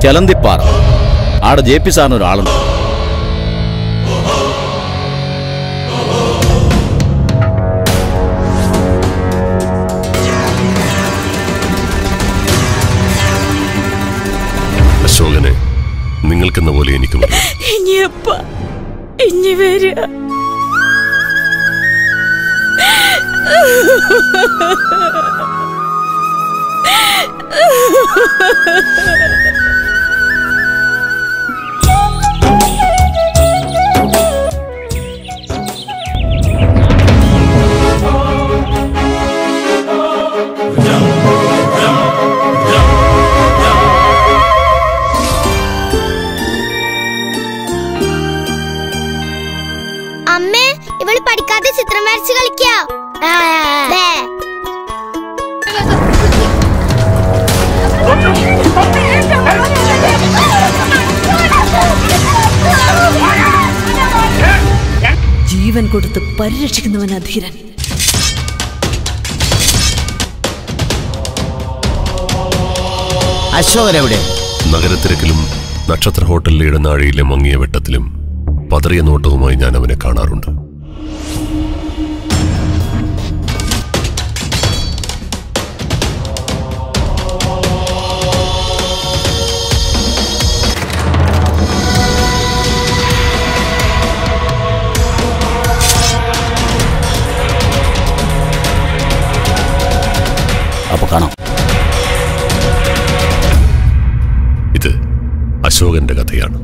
ചെലന്തിപ്പാറ ആടെ J P സാറിന് ഒരാളുണ്ട് അശോകനെ നിങ്ങൾക്കെന്ന പോലെ എനിക്കും അറിയാം. ഇനി എപ്പ ഇനി വരിക അമ്മേ ഇവള് പഠിക്കാതെ ചിത്രം വരച്ച് കളിക്കാ ദേ. ജീവൻ കൊടുത്ത് പരിരക്ഷിക്കുന്നവൻ അധീരൻ അശോകൻ എവിടെ നഗരത്തിരക്കിലും നക്ഷത്ര ഹോട്ടലിലെ ഇടനാഴിയിലെ മങ്ങിയ വെട്ടത്തിലും പതറിയ നോട്ടവുമായി ഞാൻ അവനെ കാണാറുണ്ട് അപ്പൊ കാണാം ഇത് അശോകന്റെ കഥയാണ്